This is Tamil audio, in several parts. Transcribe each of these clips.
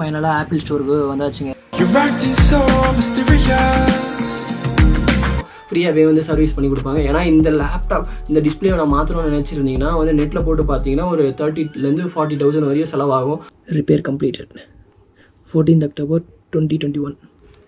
ஃபைனலாக ஆப்பிள் ஸ்டோருக்கு வந்தாச்சுங்க You're acting so mysterious. ஃப்ரீயாகவே வந்து சர்வீஸ் பண்ணி கொடுப்பாங்க ஏன்னா இந்த லேப்டாப் இந்த டிஸ்பிளேவை நான் மாற்றணும்னு நினச்சிருந்தீங்கன்னா வந்து நெட்டில் போட்டு பார்த்தீங்கன்னா ஒரு தேர்ட்டிலேருந்து ஃபார்ட்டி தௌசண்ட் வரையும் செலவாகும் repair completed fourteenth October twenty twenty one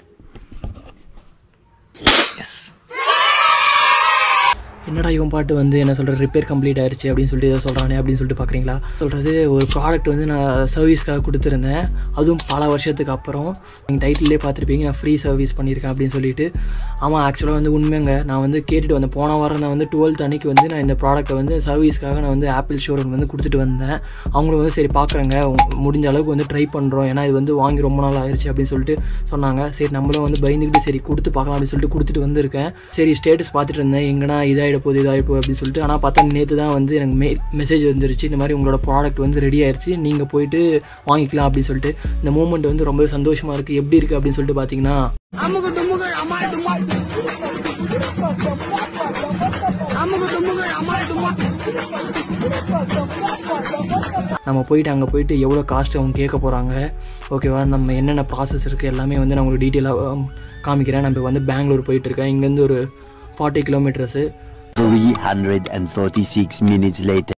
என்னடா இவன் பாட்டு வந்து என்ன சொல்கிற ரிப்பேர் கம்ப்ளீட் ஆயிடுச்சு அப்படின்னு சொல்லிட்டு இதை சொல்கிறானே அப்படின்னு சொல்லிட்டு பார்க்குறீங்களா சொல்கிறது ஒரு ப்ராடக்ட் வந்து நான் சர்வீஸ்க்காக கொடுத்துருந்தேன் அதுவும் பல வருஷத்துக்கு அப்புறம் நீங்கள் டைட்டிலே பார்த்துருப்பீங்க நான் ஃப்ரீ சர்வீஸ் பண்ணியிருக்கேன் அப்படின்னு சொல்லிட்டு ஆமாம் ஆக்சுவலாக வந்து உண்மைங்க நான் வந்து கேட்டுட்டு வந்தேன் போன வாரம் நான் வந்து டுவெல்த் அன்னைக்கு வந்து நான் இந்த ப்ராடக்ட்டை வந்து சர்வீஸ்க்காக நான் வந்து ஆப்பிள் ஷோரூம் வந்து கொடுத்துட்டு வந்தேன் அவங்களும் வந்து சரி பார்க்குறேங்க முடிஞ்ச அளவுக்கு வந்து ட்ரை பண்ணுறோம் ஏன்னா இது வந்து வாங்கி ரொம்ப நாள் ஆயிடுச்சு அப்படின்னு சொல்லிட்டு சொன்னாங்க சரி நம்மளும் வந்து பயந்துக்கிட்டு சரி கொடுத்து பார்க்கலாம் அப்படின்னு சொல்லிட்டு கொடுத்துட்டு வந்திருக்கேன் சரி ஸ்டேட்டஸ் பார்த்துட்டு இருந்தேன் எங்கன்னா இதாகிட போகுது இதாகிட போகுது அப்படின்னு சொல்லிட்டு ஆனால் பார்த்தா நேற்று தான் வந்து எனக்கு மெ மெசேஜ் வந்துருச்சு இந்த மாதிரி உங்களோட ப்ராடக்ட் வந்து ரெடி ஆயிடுச்சு நீங்கள் போயிட்டு வாங்கிக்கலாம் அப்படின்னு சொல்லிட்டு இந்த மூமெண்ட் வந்து ரொம்ப சந்தோஷமாக இருக்குது எப்படி இருக்குது அப்படின்னு சொல்லிட்டு பார்த்தீங்கன்னா நம்ம போயிட்டு அங்கே போயிட்டு எவ்வளோ காஸ்ட் அவங்க கேட்க போகிறாங்க ஓகேவா நம்ம என்னென்ன ப்ராசஸ் இருக்குது எல்லாமே வந்து நான் உங்களுக்கு டீட்டெயிலாக காமிக்கிறேன் நம்ம வந்து பெங்களூர் போயிட்டுருக்கேன் இங்கேருந்து ஒரு forty kilometres 346 minutes later.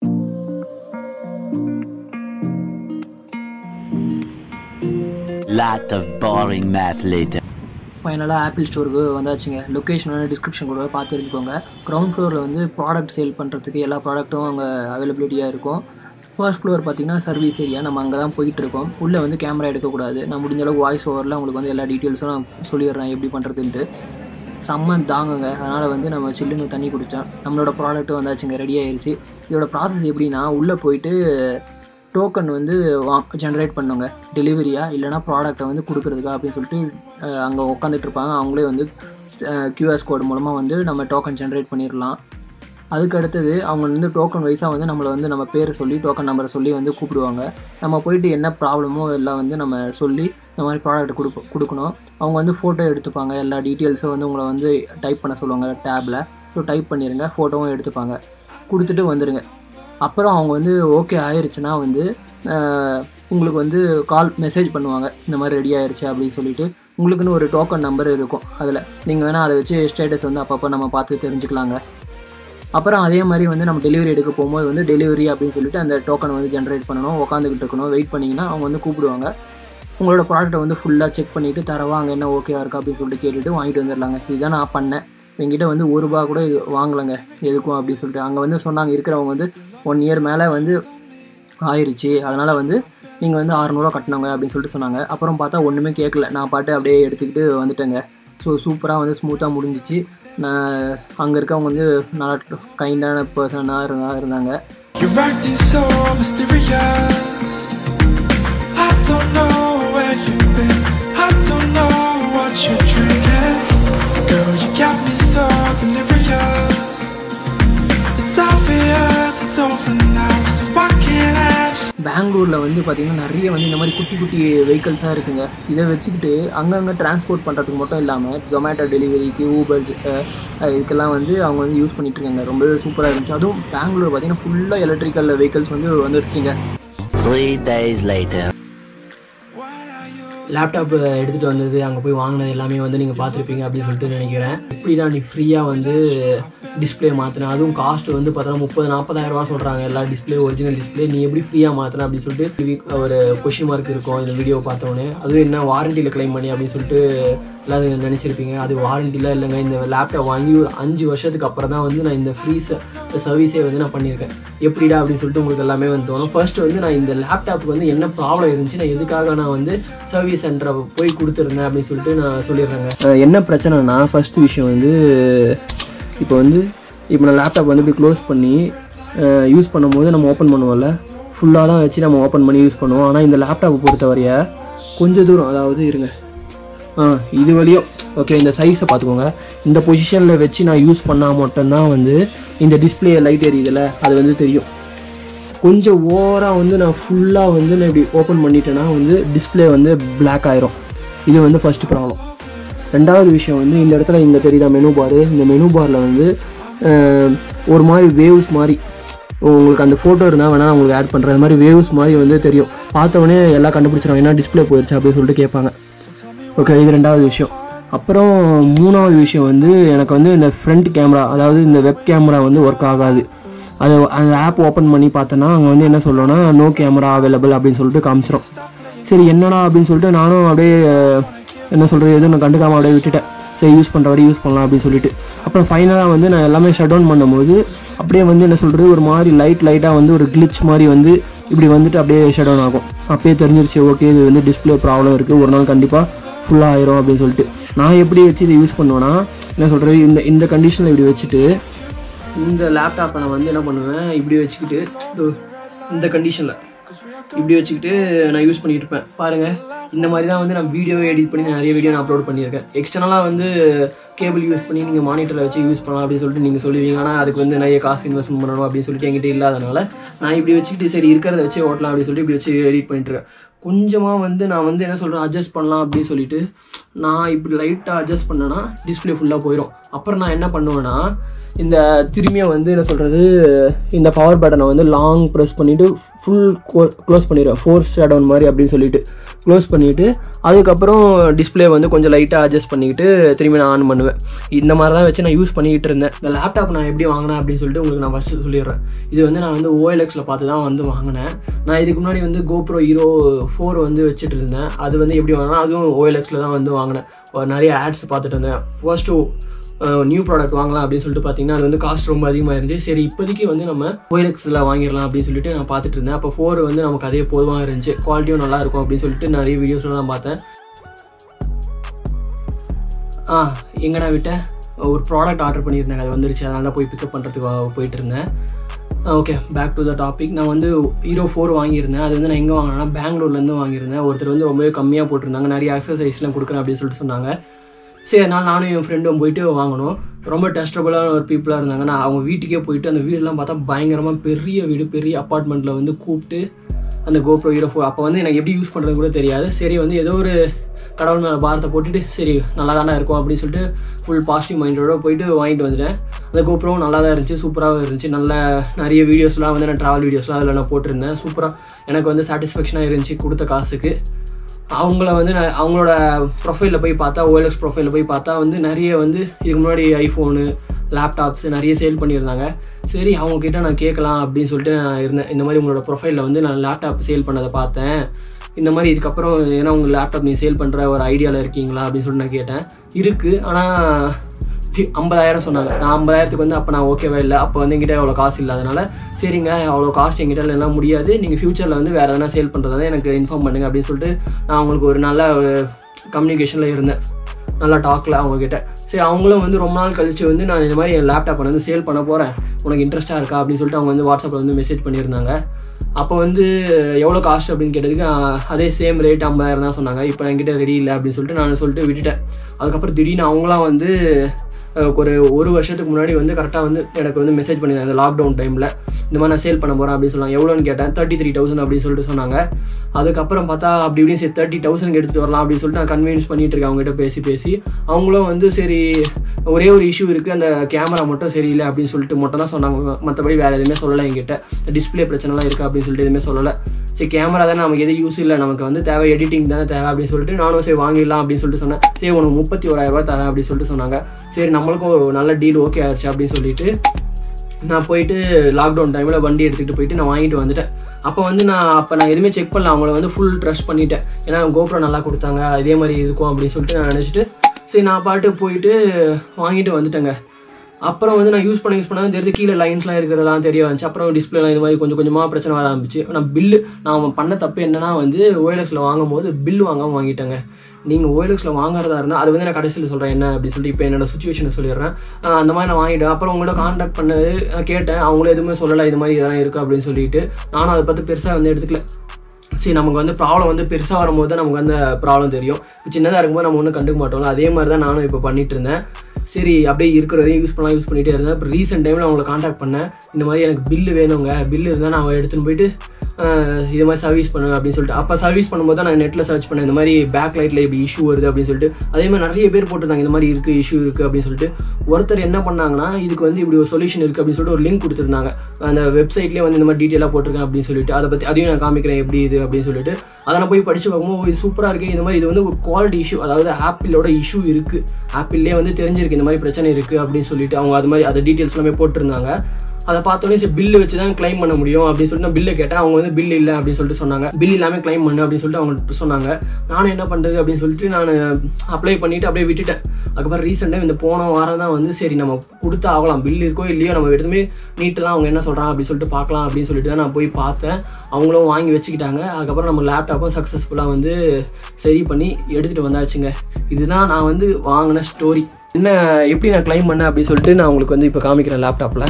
Lot of boring math later. ஃபைனலாக ஆப்பிள் ஸ்டோருக்கு வந்தாச்சுங்க லொக்கேஷன் வந்து டிஸ்கிரிப்ஷன் கூட பார்த்து தெரிஞ்சுக்கோங்க கிரவுண்ட் ஃப்ளோரில் வந்து ப்ராடக்ட் சேல் பண்ணுறதுக்கு எல்லா ப்ராடக்ட்டும் அங்கே அவைலபிலிட்டியாக இருக்கும் ஃபர்ஸ்ட் ஃப்ளோர் பார்த்தீங்கன்னா சர்வீஸ் ஏரியா நம்ம அங்கே தான் போயிட்டு இருக்கோம் உள்ளே வந்து கேமரா எடுக்கக்கூடாது நான் முடிஞ்ச அளவுக்கு வாய்ஸ் ஓவரில் உங்களுக்கு வந்து எல்லா டீட்டெயில்ஸும் நான் சொல்லிடுறேன் எப்படி பண்ணுறதுன்ட்டு செம்ம தாங்குங்க அதனால் வந்து நம்ம சில்லுன்னு தண்ணி குடித்தோம் நம்மளோட ப்ராடக்ட்டும் வந்தாச்சுங்க ரெடி ஆயிருச்சு இதோட ப்ராசஸ் எப்படின்னா உள்ளே போயிட்டு டோக்கன் வந்து வா ஜென்ரேட் பண்ணுங்க டெலிவரியா இல்லைனா ப்ராடக்ட்டை வந்து கொடுக்குறதுக்கா அப்படின்னு சொல்லிட்டு அங்கே உட்காந்துட்டு இருப்பாங்க அவங்களே வந்து கியூஆர்ஸ் கோடு மூலமாக வந்து நம்ம டோக்கன் ஜென்ரேட் பண்ணிடலாம் அதுக்கு அடுத்தது அவங்க வந்து டோக்கன் வைஸாக வந்து நம்மளை வந்து நம்ம பேரை சொல்லி டோக்கன் நம்பரை சொல்லி வந்து கூப்பிடுவாங்க நம்ம போயிட்டு என்ன ப்ராப்ளமோ எல்லாம் வந்து நம்ம சொல்லி இந்த மாதிரி ப்ராடக்ட் கொடுப்ப கொடுக்கணும் அவங்க வந்து ஃபோட்டோ எடுத்துப்பாங்க எல்லா டீட்டெயில்ஸும் வந்து உங்களை வந்து டைப் பண்ண சொல்லுவாங்க டேப்பில் ஸோ டைப் பண்ணிடுங்க ஃபோட்டோவும் எடுத்துப்பாங்க கொடுத்துட்டு வந்துடுங்க அப்புறம் அவங்க வந்து ஓகே ஆயிருச்சுன்னா வந்து ஆஹ், உங்களுக்கு வந்து கால் மெசேஜ் பண்ணுவாங்க இந்த மாதிரி ரெடி ஆயிருச்சு அப்படின்னு சொல்லிட்டு உங்களுக்குன்னு ஒரு டோக்கன் நம்பர் இருக்கும் அதில் நீங்கள் வேணால் அதை வச்சு ஸ்டேட்டஸ் வந்து அப்பப்போ நம்ம பார்த்து தெரிஞ்சுக்கலாங்க அப்புறம் அதே மாதிரி வந்து நம்ம டெலிவரி எடுக்க போகும்போது வந்து டெலிவரி அப்படின்னு சொல்லிட்டு அந்த டோக்கன் வந்து ஜென்ரேட் பண்ணணும் உட்காந்துக்கிட்டு இருக்கணும் வெயிட் பண்ணிங்கன்னா அவங்க வந்து கூப்பிடுவாங்க உங்களோட ப்ராடக்ட்டை வந்து ஃபுல்லாக செக் பண்ணிவிட்டு தரவா அங்கே என்ன ஓகேவா இருக்கா அப்படின்னு சொல்லிட்டு கேட்டுட்டு வாங்கிட்டு வந்துடலாங்க இதுதான் நான் பண்ணேன் என்கிட்ட வந்து ஒரு ரூபா கூட இது வாங்கலைங்க எதுக்கும் அப்படின்னு சொல்லிட்டு அங்கே வந்து சொன்னாங்க இருக்கிறவங்க வந்து ஒன் இயர் மேலே வந்து ஆயிருச்சு அதனால் வந்து நீங்கள் வந்து அறநூறுவா கட்டினவங்க அப்படின்னு சொல்லிட்டு சொன்னாங்க அப்புறம் பார்த்தா ஒன்றுமே கேட்கல நான் பாட்டு அப்படியே எடுத்துக்கிட்டு வந்துட்டேங்க ஸோ சூப்பராக வந்து ஸ்மூத்தாக முடிஞ்சிச்சு நான் அங்கே இருக்கவங்க வந்து நல்லா கைண்டான பர்சனாக இருந்தா இருந்தாங்க You're acting so mysterious. I don't know where you've been. I don't know what you're drinking. Girl, you got me so delirious. It's obvious it's over now. So why can't I just பெங்களூரில் வந்து பார்த்திங்கன்னா நிறைய வந்து இந்த மாதிரி குட்டி குட்டி வெஹிக்கல்ஸாக இருக்குங்க இதை வச்சுக்கிட்டு அங்கங்கே டிரான்ஸ்போர்ட் பண்ணுறதுக்கு மட்டும் இல்லாமல் ஜொமேட்டோ டெலிவரிக்கு ஊபர் இதுக்கெல்லாம் வந்து அவங்க வந்து யூஸ் பண்ணிட்டு இருக்காங்க ரொம்பவே சூப்பராக இருந்துச்சு அதுவும் பெங்களூர் பார்த்திங்கன்னா ஃபுல்லாக எலக்ட்ரிக்கல் வெஹிக்கல்ஸ் வந்து வந்துருச்சுங்க Three days later. லேப்டாப் எடுத்துகிட்டு வந்தது அங்கே போய் வாங்கினது எல்லாமே வந்து நீங்கள் பார்த்துருப்பீங்க அப்படின்னு சொல்லிட்டு நினைக்கிறேன் இப்படி தான் நீ ஃப்ரீயாக வந்து டிஸ்ப்ளே மாற்றின அதுவும் காஸ்ட் வந்து பார்த்தோன்னா முப்பது நாற்பதாயிரரூவா சொல்கிறாங்க எல்லா டிஸ்ப்ளே ஒரிஜினல் டிஸ்ப்ளே நீ எப்படி ஃப்ரீயாக மாற்றின அப்படின்னு சொல்லிட்டு வி- ஒரு கொஷின் மார்க் இருக்கும் இந்த வீடியோ பார்த்தோன்னே அதுவும் என்ன வாரண்டியில் க்ளைம் பண்ணி அப்படின்னு சொல்லிட்டு எல்லாரும் நினச்சிருப்பீங்க அது வாரண்டியில் இல்லைங்க இந்த லேப்டாப் வாங்கி ஒரு அஞ்சு வருஷத்துக்கு அப்புறம் தான் வந்து நான் இந்த ஃப்ரீ சர்வீஸே வந்து நான் பண்ணியிருக்கேன் எப்படிடா அப்படின்னு சொல்லிட்டு உங்களுக்கு எல்லாமே வந்து தோணும் ஃபர்ஸ்ட் வந்து நான் இந்த லேப்டாப்புக்கு வந்து என்ன ப்ராப்ளம் இருந்துச்சு நான் எதுக்காக நான் வந்து சர்வீஸ் சென்டரை போய் கொடுத்துருந்தேன் அப்படின்னு சொல்லிட்டு நான் சொல்லிடுறேங்க என்ன பிரச்சனைனா ஃபர்ஸ்ட் விஷயம் வந்து இப்போ வந்து இப்போ நான் லேப்டாப் வந்து இப்படி க்ளோஸ் பண்ணி யூஸ் பண்ணும்போது நம்ம ஓப்பன் பண்ணுவோம்ல ஃபுல்லாக தான் வச்சு நம்ம ஓப்பன் பண்ணி யூஸ் பண்ணுவோம் ஆனால் இந்த லேப்டாப்பை பொறுத்தவரைய கொஞ்சம் தூரம் அதாவது இருங்க ஆ இது வழியும் ஓகே இந்த சைஸை பார்த்துக்கோங்க இந்த பொசிஷனில் வச்சு நான் யூஸ் பண்ணால் மட்டும்தான் வந்து இந்த டிஸ்பிளே லைட் எரியுதுல அது வந்து தெரியும் கொஞ்சம் ஓவராக வந்து நான் ஃபுல்லாக வந்து நான் இப்படி ஓப்பன் பண்ணிட்டேன்னா வந்து டிஸ்பிளே வந்து பிளாக் ஆயிரும் இது வந்து ஃபர்ஸ்ட் ப்ராப்ளம் ரெண்டாவது விஷயம் வந்து இந்த இடத்துல இந்த தெரியுதா மெனு பார் இந்த மெனு பாரில் வந்து அஹ், ஒரு மாதிரி வேவ்ஸ் மாதிரி உங்களுக்கு அந்த ஃபோட்டோ இருந்தால் வேணால் உங்களுக்கு ஆட் பண்ணுற மாதிரி வேவ்ஸ் மாதிரி வந்து தெரியும் பார்த்தவொடனே எல்லாம் கண்டுபிடிச்சிடும் என்ன டிஸ்பிளே போயிடுச்சு அப்படின்னு சொல்லிட்டு கேட்பாங்க ஓகே இது ரெண்டாவது விஷயம் அப்புறம் மூணாவது விஷயம் வந்து எனக்கு வந்து இந்த ஃப்ரண்ட் கேமரா அதாவது இந்த வெப் கேமரா வந்து ஒர்க் ஆகாது அது அந்த ஆப் ஓப்பன் பண்ணி பார்த்தோன்னா அங்கே வந்து என்ன சொல்லணும்னா நோ கேமரா அவைலபிள் அப்படின்னு சொல்லிட்டு காமிச்சிரும் சரி என்னடா அப்படின்னு சொல்லிட்டு நானும் அப்படியே அஹ், என்ன சொல்கிறது எதுவும் நான் கண்டுக்காம அப்படியே விட்டுட்டேன் சரி யூஸ் பண்ணுற வரை யூஸ் பண்ணலாம் அப்படின்னு சொல்லிட்டு அப்புறம் ஃபைனலாக வந்து நான் எல்லாமே ஷட் டவுன் பண்ணும்போது அப்படியே வந்து என்ன சொல்கிறது ஒரு மாதிரி லைட் லைட்டாக வந்து ஒரு கிளிச் மாதிரி வந்து இப்படி வந்துட்டு அப்படியே ஷட் டவுன் ஆகும் அப்பயே தெரிஞ்சிருச்சு ஓகே இது வந்து டிஸ்பிளே ப்ராப்ளம் இருக்குது ஒரு நாள் கண்டிப்பாக ஃபுல்லாக ஆயிரும் அப்படின்னு சொல்லிட்டு நான் எப்படி வச்சு இதை யூஸ் பண்ணுவேன்னா என்ன சொல்கிறது இந்த இந்த கண்டிஷனில் இப்படி வச்சுட்டு இந்த லேப்டாப்பை நான் வந்து என்ன பண்ணுவேன் இப்படி வச்சுக்கிட்டு இதோ இந்த கண்டிஷனில் இப்படி வச்சுக்கிட்டு நான் யூஸ் பண்ணிட்டு இருப்பேன் பாருங்கள் இந்த மாதிரி தான் வந்து நான் வீடியோ எடிட் பண்ணி நிறைய வீடியோ நான் அப்லோட் பண்ணியிருக்கேன் எக்ஸ்டர்னலாக வந்து கேபிள் யூஸ் பண்ணி நீங்கள் மானிட்டரில் வச்சு யூஸ் பண்ணலாம் அப்படின்னு சொல்லிட்டு நீங்கள் சொல்லுவீங்க ஆனால் அதுக்கு வந்து நிறைய காசு இன்வெஸ்ட்மெண்ட் பண்ணணும் அப்படின்னு சொல்லிட்டு என்கிட்ட இல்லாதனால நான் இப்படி வச்சுக்கிட்டு சரி இருக்கிறத வச்சு ஓட்டலாம் அப்படின்னு சொல்லிட்டு இப்படி வச்சு எடிட் பண்ணிட்டு இருக்கேன் கொஞ்சமாக வந்து நான் வந்து என்ன சொல்கிறேன் அட்ஜஸ்ட் பண்ணலாம் அப்படின்னு சொல்லிட்டு நான் இப்படி லைட்டாக அட்ஜஸ்ட் பண்ணேன்னா டிஸ்பிளே ஃபுல்லாக போயிடும் அப்புறம் நான் என்ன பண்ணுவேன்னா இந்த திரும்பியும் வந்து என்ன சொல்கிறது இந்த பவர் பட்டனை வந்து லாங் ப்ரெஸ் பண்ணிவிட்டு ஃபுல் க்ளோஸ் பண்ணிடுவேன் ஃபோர் ஷேடவுன் மாதிரி அப்படின்னு சொல்லிட்டு க்ளோஸ் பண்ணிவிட்டு அதுக்கப்புறம் டிஸ்பிளே வந்து கொஞ்சம் லைட்டாக அட்ஜஸ்ட் பண்ணிக்கிட்டு திரும்பி நான் ஆன் பண்ணுவேன் இந்த மாதிரி தான் வச்சு நான் யூஸ் பண்ணிக்கிட்டு இருந்தேன் இந்த லேப்டாப் நான் எப்படி வாங்கினேன் அப்படின்னு சொல்லிட்டு உங்களுக்கு நான் ஃபஸ்ட்டு சொல்லிடுறேன் இது வந்து நான் வந்து ஓஎல்எக்ஸில் பார்த்து தான் வந்து வாங்கினேன் நான் இதுக்கு முன்னாடி வந்து கோப்ரோ ஹீரோ ஃபோர் வந்து வச்சுட்டு இருந்தேன் அது வந்து எப்படி வாங்கினா அதுவும் ஓஎல்எக்ஸில் தான் வந்து வாங்கினேன் ஒரு நிறைய ஆட்ஸ் பார்த்துட்டு இருந்தேன் ஃபர்ஸ்ட்டு நியூ ப்ராடக்ட் வாங்கலாம் அப்படின்னு சொல்லிட்டு பார்த்தீங்கன்னா அது வந்து காஸ்ட் ரொம்ப அதிகமாக இருந்துச்சு சரி இப்போதைக்கு வந்து நம்ம ஓஎல்எக்ஸில் வாங்கிடலாம் அப்படின்னு சொல்லிட்டு நான் பார்த்துட்டு இருந்தேன் அப்போ ஃபோர் வந்து நமக்கு அதே போதுமாக இருந்துச்சு குவாலிட்டியும் நல்லா இருக்கும் அப்படின்னு சொல்லிட்டு நிறைய வீடியோஸ்லாம் நான் பார்த்தேன் ஆ எங்கடா விட்டேன் ஒரு ப்ராடக்ட் ஆர்டர் பண்ணியிருந்தேன் அது வந்துருச்சு அதனால தான் போய் பிக்கப் பண்ணுறதுக்கு போயிட்டு இருந்தேன் okay back to the topic நான் வந்து ஹீரோ ஃபோர் வாங்கியிருந்தேன் அது வந்து நான் எங்கே வாங்கினேன்னா பெங்களூர்லேருந்து வாங்கியிருந்தேன் ஒருத்தர் வந்து ரொம்பவே கம்மியாக போட்டிருந்தாங்க நிறைய எக்ஸசைஸ்லாம் கொடுக்குறேன் அப்படின்னு சொல்லிட்டு சொன்னாங்க சரி அதனால் நானும் என் ஃப்ரெண்டும் போயிட்டு வாங்கினோம் ரொம்ப டஸ்டபுளான ஒரு பீப்புளாக இருந்தாங்க நான் அவங்க வீட்டுக்கே போயிட்டு அந்த வீடெலாம் பார்த்தா பயங்கரமாக பெரிய வீடு பெரிய அப்பார்ட்மெண்ட்டில் வந்து கூப்பிட்டு அந்த கோப்ரோ ஹீரோ ஃபோர் அப்போ வந்து எனக்கு எப்படி யூஸ் பண்ணுறது கூட தெரியாது சரி வந்து ஏதோ ஒரு கடவுள் மேலே பாரத்தை போட்டுட்டு சரி நல்லா தானே இருக்கும் அப்படின்னு சொல்லிட்டு ஃபுல் பாசிட்டிவ் மைண்டோட போயிட்டு வாங்கிட்டு வந்துட்டேன் அந்த கோப்ரோவும் நல்லா தான் இருந்துச்சு சூப்பராகவும் இருந்துச்சு நல்ல நிறைய வீடியோஸ்லாம் வந்து நான் ட்ராவல் வீடியோஸ்லாம் அதில் நான் போட்டிருந்தேன் சூப்பராக எனக்கு வந்து சாட்டிஸ்ஃபேக்ஷனாக இருந்துச்சு கொடுத்த காசுக்கு அவங்கள வந்து நான் அவங்களோட ப்ரொஃபைலில் போய் பார்த்தா ஓஎல்எக்ஸ் ப்ரொஃபைலில் போய் பார்த்தா வந்து நிறைய வந்து இதுக்கு முன்னாடி ஐஃபோனு லேப்டாப்ஸ் நிறைய சேல் பண்ணியிருந்தாங்க சரி அவங்கக்கிட்ட நான் கேட்கலாம் அப்படின்னு சொல்லிட்டு நான் இருந்தேன் இந்த மாதிரி உங்களோட ப்ரொஃபைலில் வந்து நான் லேப்டாப் சேல் பண்ணதை பார்த்தேன் இந்த மாதிரி இதுக்கப்புறம் ஏன்னா உங்கள் லேப்டாப் நீ சேல் பண்ணுற ஒரு ஐடியாவில் இருக்கீங்களா அப்படின்னு சொல்லிட்டு நான் கேட்டேன் இருக்குது ஆனால் ஃபி- ஐம்பதாயிரம் சொன்னாங்க நான் ஐம்பதாயிரத்துக்கு வந்து அப்போ நான் ஓகேவா இல்லை அப்போ வந்து என்கிட்ட அவ்வளோ காசு இல்லாதனால சரிங்க அவ்வளோ காஸ்ட் என்கிட்ட இல்லைன்னா முடியாது நீங்கள் ஃப்யூச்சரில் வந்து வேறு எதனா சேல் பண்ணுறதா எனக்கு இன்ஃபார்ம் பண்ணுங்க அப்படின்னு சொல்லிட்டு நான் அவங்களுக்கு ஒரு நல்ல ஒரு கம்யூனிகேஷனில் இருந்தேன் நல்லா டாக்கில் அவங்கக்கிட்ட சரி அவங்களும் வந்து ரொம்ப நாள் கழிச்சு வந்து நான் இந்த மாதிரி என் லேப்டாப்பை வந்து சேல் பண்ண போகிறேன் உனக்கு இன்ட்ரெஸ்ட்டாக இருக்கா அப்படின்னு சொல்லிட்டு அவங்க வந்து வாட்ஸ்அப்பில் வந்து மெசேஜ் பண்ணியிருந்தாங்க அப்போ வந்து எவ்வளோ காஸ்ட் அப்படின்னு கேட்டதுக்கு ஆஹ், அதே சேம் ரேட் ஐம்பதாயிரம் தான் சொன்னாங்க இப்போ என்கிட்ட ரெடி இல்லை அப்படின்னு சொல்லிட்டு நான் சொல்லிட்டு விட்டுட்டேன் அதுக்கப்புறம் திடீர்னு அவங்களாம் வந்து அஹ், ஒரு ஒரு வருஷத்துக்கு முன்னாடி வந்து கரெக்டாக வந்து எனக்கு வந்து மெசேஜ் பண்ணியிருந்தாங்க இந்த லாக்டவுன் டைமில் இந்த மாதிரி நான் சேல் பண்ண போகிறேன் அப்படின்னு சொன்னாங்க எவ்வளோன்னு கேட்டேன் தேர்ட்டி த்ரீ தௌசண்ட் அப்படின்னு சொல்லிட்டு சொன்னாங்க அதுக்கப்புறம் பார்த்தா அப்படி இப்படியும் சரி தேர்ட்டி தௌசண்ட் எடுத்துகிட்டு வரலாம் அப்படின்னு சொல்லிட்டு நான் கன்வின்ஸ் பண்ணிட்டு இருக்கேன் அவங்ககிட்ட பேசி பேசி அவங்களும் வந்து சரி ஒரே ஒரு இஷ்யூ இருக்குது அந்த கேமரா மட்டும் சரியில்லை அப்படின்னு சொல்லிட்டு மட்டும் தான் சொன்னாங்க மற்றபடி வேறு எதுவுமே சொல்லலை என்கிட்ட டிஸ்பிளே பிரச்சனைலாம் இருக்குது அப்படின்னு சொல்லிட்டு எதுவுமே சொல்லலை சரி கேமரா தானே நமக்கு எது யூஸ் இல்லை நமக்கு வந்து தேவை எடிட்டிங் தானே தேவை அப்படின்னு சொல்லிட்டு நானும் சரி வாங்கிடலாம் அப்படின்னு சொல்லிட்டு சொன்னேன் சரி உனக்கு முப்பத்தி ஓராயிரம் ரூபாய் தரேன் அப்படின்னு சொல்லிட்டு சொன்னாங்க சரி நம்மளுக்கும் ஒரு நல்ல டீல் ஓகே ஆயிடுச்சு அப்படின்னு சொல்லிட்டு நான் போயிட்டு லாக்டவுன் டைமில் வண்டி எடுத்துகிட்டு போயிட்டு நான் வாங்கிட்டு வந்துட்டேன் அப்போ வந்து நான் அப்போ நான் எதுவுமே செக் பண்ணல அவங்கள வந்து ஃபுல் ட்ரஸ்ட் பண்ணிட்டேன் ஏன்னா கோப்ரோ நல்லா கொடுத்தாங்க இதே மாதிரி இருக்கும் அப்படின்னு சொல்லிட்டு நான் நினச்சிட்டு சரி நான் பாட்டு போயிட்டு வாங்கிட்டு வந்துட்டேங்க அப்புறம் வந்து நான் யூஸ் பண்ண யூஸ் பண்ண தெரிஞ்சு கீழே லைன்ஸ்லாம் இருக்கிறதெல்லாம் தெரிய வந்துச்சு அப்புறம் டிஸ்பிளேலாம் இது மாதிரி கொஞ்சம் கொஞ்சமாக பிரச்சனை வர ஆரம்பிச்சு நான் பில்லு நான் பண்ண தப்பு என்னன்னா வந்து ஓஎல்எக்ஸில் வாங்கும் போது பில் வாங்காமல் வாங்கிட்டேங்க நீங்கள் ஓஎல்எக்ஸில் வாங்குறதா இருந்தால் அது வந்து நான் கடைசியில் சொல்கிறேன் என்ன அப்படின்னு சொல்லிட்டு இப்போ என்னோட சுச்சுவேஷனை சொல்லிடுறேன் ஆஹ் அந்த மாதிரி நான் வாங்கிட்டேன் அப்புறம் உங்களோட காண்டாக்ட் பண்ணது நான் கேட்டேன் அவங்களும் எதுவுமே சொல்லலை இது மாதிரி இதெல்லாம் இருக்குது அப்படின்னு சொல்லிட்டு நானும் அதை பற்றி பெருசாக வந்து எடுத்துக்கல சரி நமக்கு வந்து ப்ராப்ளம் வந்து பெருசாக வரும்போது தான் நமக்கு வந்து ப்ராப்ளம் தெரியும் சின்னதாக இருக்கும்போது நம்ம ஒன்றும் கண்டுக்க மாட்டோம்ல அதே மாதிரி தான் நானும் இப்போ பண்ணிட்டு இருந்தேன் சரி அப்படியே இருக்கிறதையும் யூஸ் பண்ணலாம் யூஸ் பண்ணிகிட்டே இருந்தேன் இப்போ ரீசெண்ட் டைமில் அவங்கள காண்டாக்ட் பண்ணேன் இந்த மாதிரி எனக்கு பில்லு வேணுங்க பில்லு இருந்தால் நான் எடுத்துன்னு போயிட்டு அஹ், இது மாதிரி சர்வீஸ் பண்ணுங்க அப்படின்னு சொல்லிட்டு அப்போ சர்வீஸ் பண்ணும்போது தான் நான் நெட்டில் சர்ச் பண்ணேன் இந்த மாதிரி பேக் லைட்டில் இப்படி இஷ்யூ வருது அப்படின்னு சொல்லிட்டு அதே மாதிரி நிறைய பேர் போட்டிருந்தாங்க இந்த மாதிரி இருக்குது இஷ்யூ இருக்குது அப்படின்னு சொல்லிட்டு ஒருத்தர் என்ன பண்ணாங்கன்னா இதுக்கு வந்து இப்படி ஒரு சொல்யூஷன் இருக்குது அப்படின்னு சொல்லிட்டு ஒரு லிங்க் கொடுத்துருந்தாங்க அந்த வெப்சைட்லேயே வந்து இந்த மாதிரி டீட்டெயிலாக போட்டிருக்கேன் அப்படின்னு சொல்லிட்டு அதை பற்றி அதையும் நான் காமிக்கிறேன் எப்படி இது அப்படின்னு சொல்லிட்டு அதை நான் போய் படித்து பார்க்கும்போது ஓ, இது சூப்பராக இருக்குது இந்த மாதிரி இது வந்து ஒரு குவாலிட்டி இஷ்யூ அதாவது ஆப்பிளோட இஷ்யூ இருக்குது ஆப்பிள்லேயே வந்து தெரிஞ்சிருக்கு இந்த மாதிரி பிரச்சனை இருக்குது அப்படின்னு சொல்லிட்டு அவங்க அது மாதிரி அதை டீட்டெயில்ஸ் எல்லாமே போட்டிருந்தாங்க அதை பார்த்தோன்னே சரி பில்லு வச்சு தான் க்ளைம் பண்ண முடியும் அப்படின்னு சொல்லிட்டு நான் பில்லை கேட்டேன் அவங்க வந்து பில் இல்லை அப்படின்னு சொல்லிட்டு சொன்னாங்க பில் இல்லாமல் க்ளைம் பண்ணு அப்படின்னு சொல்லிட்டு அவங்க சொன்னாங்க நானும் என்ன பண்ணுறது அப்படின்னு சொல்லிட்டு நான் அப்ளை பண்ணிவிட்டு அப்படியே விட்டுட்டேன் அதுக்கப்புறம் ரீசெண்டாக இந்த போன வாரம் தான் வந்து சரி நம்ம கொடுத்து ஆகலாம் பில் இருக்கோ இல்லையோ நம்ம எடுத்துமே நீட்டெல்லாம் அவங்க என்ன சொல்கிறாங்க அப்படின்னு சொல்லிட்டு பார்க்கலாம் அப்படின்னு சொல்லிட்டு தான் நான் போய் பார்த்தேன் அவங்களும் வாங்கி வச்சுக்கிட்டாங்க அதுக்கப்புறம் நம்ம லேப்டாப்பும் சக்ஸஸ்ஃபுல்லாக வந்து சரி பண்ணி எடுத்துகிட்டு வந்தாச்சுங்க இதுதான் நான் வந்து வாங்கின ஸ்டோரி என்ன எப்படி நான் க்ளைம் பண்ணேன் அப்படின்னு சொல்லிட்டு நான் உங்களுக்கு வந்து இப்போ காமிக்கிறேன் லேப்டாப்பில்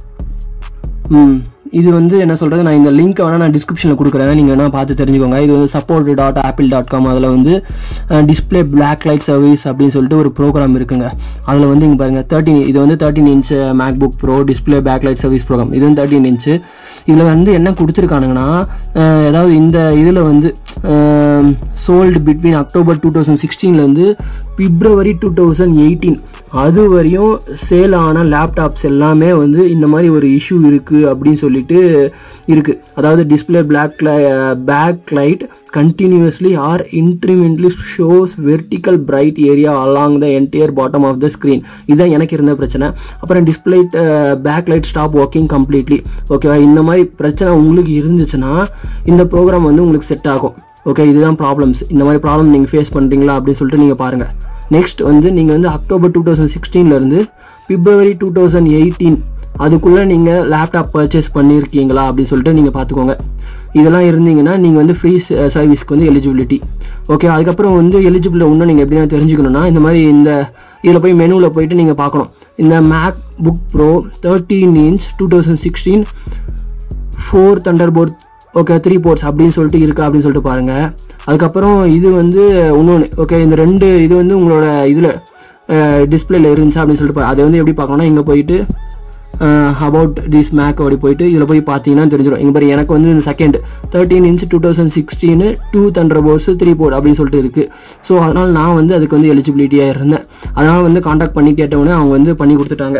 ம் இது வந்து என்ன சொல்கிறது நான் இந்த லிங்க்கை வேணால் நான் டிஸ்கிரிப்ஷனில் கொடுக்குறேன் நீங்கள் வேணால் பார்த்து தெரிஞ்சுக்கோங்க இது வந்து support dot Apple dot com அதில் வந்து டிஸ்பிளே பிளாக் லைட் சர்வீஸ் அப்படின்னு சொல்லிட்டு ஒரு ப்ரோக்ராம் இருக்குங்க அதில் வந்து இங்கே பாருங்கள் தேர்ட்டின் இது வந்து thirteen inch MacBook pro display backlight service program இது வந்து தேர்ட்டின் இன்ச்சு இதில் வந்து என்ன கொடுத்துருக்கானுங்கன்னா அஹ், அதாவது இந்த இதில் வந்து sold between October two thousand சிக்ஸ்டீன்லேருந்து பிப்ரவரி டூ தௌசண்ட் எயிட்டீன் அது வரையும் சேல் ஆன லேப்டாப்ஸ் எல்லாமே வந்து இந்த மாதிரி ஒரு இஷ்யூ இருக்குது அப்படின்னு சொல்லிட்டு இருக்குது அதாவது display black backlight continuously or incrementally shows vertical bright area along the entire bottom of the screen இதுதான் எனக்கு இருந்த பிரச்சனை அப்புறம் display backlight stop working completely ஓகேவா இந்த மாதிரி பிரச்சனை உங்களுக்கு இருந்துச்சுன்னா இந்த ப்ரோக்ராம் வந்து உங்களுக்கு செட் ஆகும் ஓகே இதுதான் ப்ராப்ளம்ஸ் இந்த மாதிரி ப்ராப்ளம் நீங்கள் ஃபேஸ் பண்ணுறீங்களா அப்படின்னு சொல்லிட்டு நீங்கள் பாருங்கள் நெக்ஸ்ட் வந்து நீங்கள் வந்து அக்டோபர் டூ தௌசண்ட் சிக்ஸ்டீன்லேருந்து பிப்ரவரி டூ தௌசண்ட் எயிட்டீன் அதுக்குள்ளே நீங்கள் லேப்டாப் பர்ச்சேஸ் பண்ணியிருக்கீங்களா அப்படின்னு சொல்லிட்டு நீங்கள் பார்த்துக்கோங்க இதெல்லாம் இருந்தீங்கன்னா நீங்கள் வந்து ஃப்ரீ சர்வீஸ்க்கு வந்து எலிஜிபிலிட்டி ஓகே அதுக்கப்புறம் வந்து எலிஜிபிள் இன்னும் நீங்கள் எப்படின்னா தெரிஞ்சுக்கணும்னா இந்த மாதிரி இந்த இதில் போய் மெனுவில் போயிட்டு நீங்கள் பார்க்கணும் இந்த MacBook pro thirteen inch two thousand sixteen four Thunderbolt okay three ports அப்படின்னு சொல்லிட்டு இருக்கா அப்படின்னு சொல்லிட்டு பாருங்கள் அதுக்கப்புறம் இது வந்து இன்னொன்று ஓகே இந்த ரெண்டு இது வந்து உங்களோட இதில் டிஸ்பிளேல இருந்துச்சா அப்படின்னு சொல்லிட்டு பா- அதை வந்து எப்படி பார்க்கணும்னா இங்கே போயிட்டு அபவுட் திஸ் மேக் அப்படி போயிட்டு இதில் போய் பார்த்தீங்கன்னா தெரிஞ்சிடும் இங்கே பாரு எனக்கு வந்து இந்த second thirteen inch two thousand sixteen two Thunderbolt three port அப்படின்னு சொல்லிட்டு இருக்குது ஸோ அதனால் நான் வந்து அதுக்கு வந்து எலிஜிபிலிட்டியாக இருந்தேன் அதனால் வந்து காண்டாக்ட் பண்ணி கேட்டவுடனே அவங்க வந்து பண்ணி கொடுத்துட்டாங்க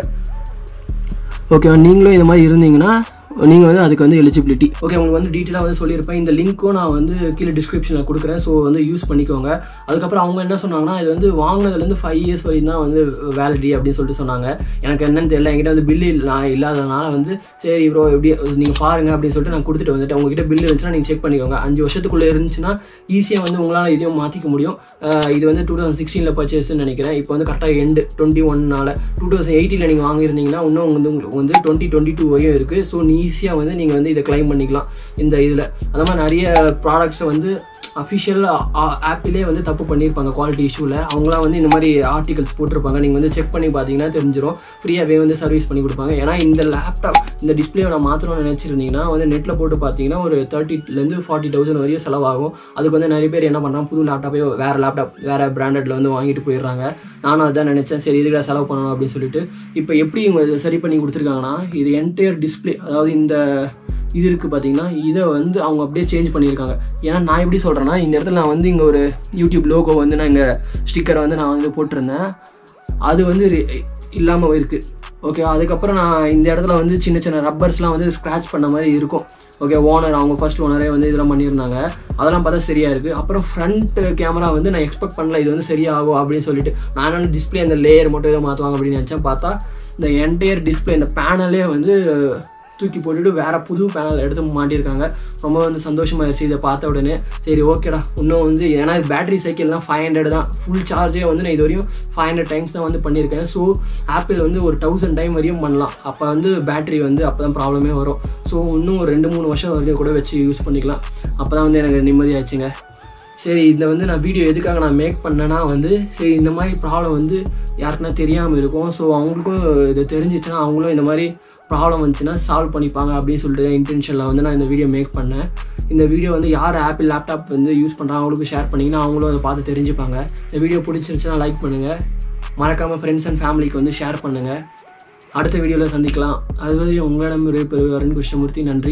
ஓகேவா நீங்களும் இது மாதிரி இருந்தீங்கன்னா நீங்கள் வந்து அதுக்கு வந்து எலிஜிபிலிட்டி ஓகே உங்களுக்கு வந்து டீட்டெயிலாக வந்து சொல்லியிருப்பேன் இந்த லிங்க்கும் நான் வந்து கீழே டிஸ்கிரிப்ஷனில் கொடுக்குறேன் ஸோ வந்து யூஸ் பண்ணிக்கோங்க அதுக்கப்புறம் அவங்க என்ன சொன்னாங்கன்னா இது வந்து வாங்கினதுலேருந்து ஃபைவ் இயர்ஸ் வரைக்கும் தான் வந்து வேலிடி அப்படின்னு சொல்லிட்டு சொன்னாங்க எனக்கு என்னன்னு தெரியல என்கிட்ட வந்து பில்லு நான் இல்லாதனால வந்து சரி ப்ரோ எப்படி நீங்கள் பாருங்க அப்படின்னு சொல்லிட்டு நான் கொடுத்துட்டு வந்துட்டேன் உங்ககிட்ட பில்லு இருந்துச்சுன்னா நீங்கள் செக் பண்ணிக்கோங்க அஞ்சு வருஷத்துக்குள்ளே இருந்துச்சுன்னா ஈஸியாக வந்து உங்களால் இதையும் மாற்றிக்க முடியும் அஹ் இது வந்து டூ தௌசண்ட் சிக்ஸ்டீனில் பர்ச்சேஸ்ன்னு நினைக்கிறேன் இப்போ வந்து கரெக்டாக எண்டு டுவெண்ட்டி ஒன்னால டூ தௌசண்ட் எயிட்டியில் நீங்கள் வாங்கியிருந்தீங்கன்னா இன்னும் வந்து உங்களுக்கு வந்து டுவெண்ட்டி டுவெண்ட்டி டூ வரையும் இருக்குது ஸோ நீ ஈஸியாக வந்து நீங்கள் வந்து இதை க்ளைம் பண்ணிக்கலாம் இந்த இதில் அந்த மாதிரி நிறைய ப்ராடக்ட்ஸை வந்து அஃபிஷியல் ஆப்பிலே வந்து தப்பு பண்ணியிருப்பாங்க குவாலிட்டி இஷ்யூவில் அவங்களாம் வந்து இந்த மாதிரி ஆர்டிகல்ஸ் போட்டிருப்பாங்க நீங்கள் வந்து செக் பண்ணி பார்த்தீங்கன்னா தெரிஞ்சிடும் ஃப்ரீயாகவே வந்து சர்வீஸ் பண்ணி கொடுப்பாங்க ஏன்னா இந்த லேப்டாப் இந்த டிஸ்பிளேவை நான் மாற்றணும்னு நினச்சிருந்தீங்கன்னா வந்து நெட்டில் போட்டு பார்த்தீங்கன்னா ஒரு தேர்ட்டிலேருந்து ஃபார்ட்டி தௌசண்ட் வரையும் செலவாகும் அதுக்கு வந்து நிறைய பேர் என்ன பண்ணுறாங்க புது லேப்டாப்பே வேறு லேப்டாப் வேறு பிராண்டட்ல வந்து வாங்கிட்டு போயிடுறாங்க நானும் அதான் நினச்சேன் சரி இதுக்கு செலவு பண்ணணும் அப்படின்னு சொல்லிட்டு இப்போ எப்படி இவங்க இதை சரி பண்ணி கொடுத்துருக்காங்கன்னா இது என்டையர் டிஸ்பிளே அதாவது இந்த இது இருக்குது பார்த்தீங்கன்னா இதை வந்து அவங்க அப்படியே சேஞ்ச் பண்ணியிருக்காங்க ஏன்னா நான் எப்படி சொல்கிறேன்னா இந்த இடத்துல நான் வந்து இங்கே ஒரு யூடியூப் லோகோ வந்து நான் இங்கே ஸ்டிக்கரை வந்து நான் வந்து போட்டிருந்தேன் அது வந்து இல்லாமல் இருக்குது ஓகே அதுக்கப்புறம் நான் இந்த இடத்துல வந்து சின்ன சின்ன ரப்பர்ஸ்லாம் வந்து ஸ்க்ராட்ச் பண்ண மாதிரி இருக்கும் ஓகே ஓனர் அவங்க ஃபர்ஸ்ட் ஓனரே வந்து இதெல்லாம் பண்ணியிருந்தாங்க அதெல்லாம் பார்த்தா சரியாக இருக்குது அப்புறம் ஃப்ரண்ட் கேமரா வந்து நான் எக்ஸ்பெக்ட் பண்ணல இது வந்து சரியாகும் அப்படின்னு சொல்லிட்டு நான் என்ன டிஸ்பிளே அந்த லேயர் மட்டும் இதை மாற்றுவாங்க அப்படின்னு நினச்சேன் பார்த்தா இந்த என்டையர் டிஸ்பிளே இந்த பேனலே வந்து தூக்கி போட்டுட்டு வேற புது பேனல் எடுத்து மாட்டியிருக்காங்க ரொம்ப வந்து சந்தோஷமாயிருச்சு இதை பார்த்த உடனே சரி ஓகேடா இன்னும் வந்து ஏன்னா பேட்டரி சைக்கிள்லாம் ஃபைவ் ஹண்ட்ரட் தான் ஃபுல் சார்ஜே வந்து நான் இது வரையும் ஃபைவ் ஹண்ட்ரட் டைம்ஸ் தான் வந்து பண்ணியிருக்கேன் ஸோ ஆப்பிள் வந்து ஒரு தௌசண்ட் டைம் வரையும் பண்ணலாம் அப்போ வந்து பேட்டரி வந்து அப்போ தான் ப்ராப்ளமே வரும் ஸோ இன்னும் ஒரு ரெண்டு மூணு வருஷம் வரைக்கும் கூட வச்சு யூஸ் பண்ணிக்கலாம் அப்போ தான் வந்து எனக்கு நிம்மதியாச்சுங்க சரி இதில் வந்து நான் வீடியோ எதுக்காக நான் மேக் பண்ணேன்னா வந்து சரி இந்த மாதிரி ப்ராப்ளம் வந்து யாருக்குன்னா தெரியாமல் இருக்கும் ஸோ அவங்களுக்கும் இது தெரிஞ்சிச்சுன்னா அவங்களும் இந்த மாதிரி ப்ராப்ளம் வந்துச்சுன்னா சால்வ் பண்ணிப்பாங்க அப்படின்னு சொல்லிட்டு இன்டென்ஷனில் வந்து நான் இந்த வீடியோ மேக் பண்ணேன் இந்த வீடியோ வந்து யார் ஆப்பிள் லேப்டாப் வந்து யூஸ் பண்ணுறாங்க அவங்களுக்கு ஷேர் பண்ணிங்கன்னா அவங்களும் அதை பார்த்து தெரிஞ்சுப்பாங்க இந்த வீடியோ பிடிச்சிருந்துச்சுன்னா லைக் பண்ணுங்கள் மறக்காமல் ஃப்ரெண்ட்ஸ் அண்ட் ஃபேமிலிக்கு வந்து ஷேர் பண்ணுங்கள் அடுத்த வீடியோவில் சந்திக்கலாம் அது வரையும் உங்களிடம் விடைபெறுவாரன் கிருஷ்ணமூர்த்தி நன்றி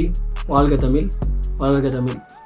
வாழ்க தமிழ் வாழ்க தமிழ்